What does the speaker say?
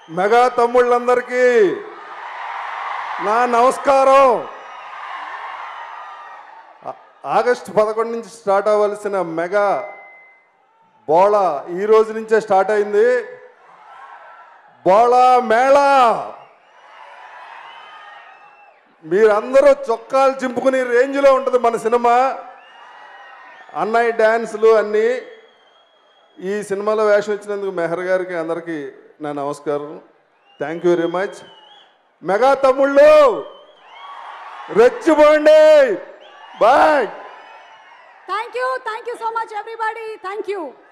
mega తమ్ముళ్ళందరికీ నా నమస్కారం ఆ- ఆగస్టు పదకొండు నుంచి స్టార్ట్ అవ్వాల్సిన మెగా బోళా ఈ రోజు నుంచే స్టార్ట్ అయింది బోళా మేళా మీరందరూ చొక్కాలు చింపుకునే రేంజ్లో ఉంటుంది మన సినిమా అన్నయ్య డ్యాన్సులు అన్నీ ఈ సినిమాలో వేషం ఇచ్చినందుకు మెహర్ గారికి అందరికీ నా నమస్కారం thank you very much mega తమ్ముళ్ళు రెచ్చిపోండి bye thank you thank you so much everybody thank you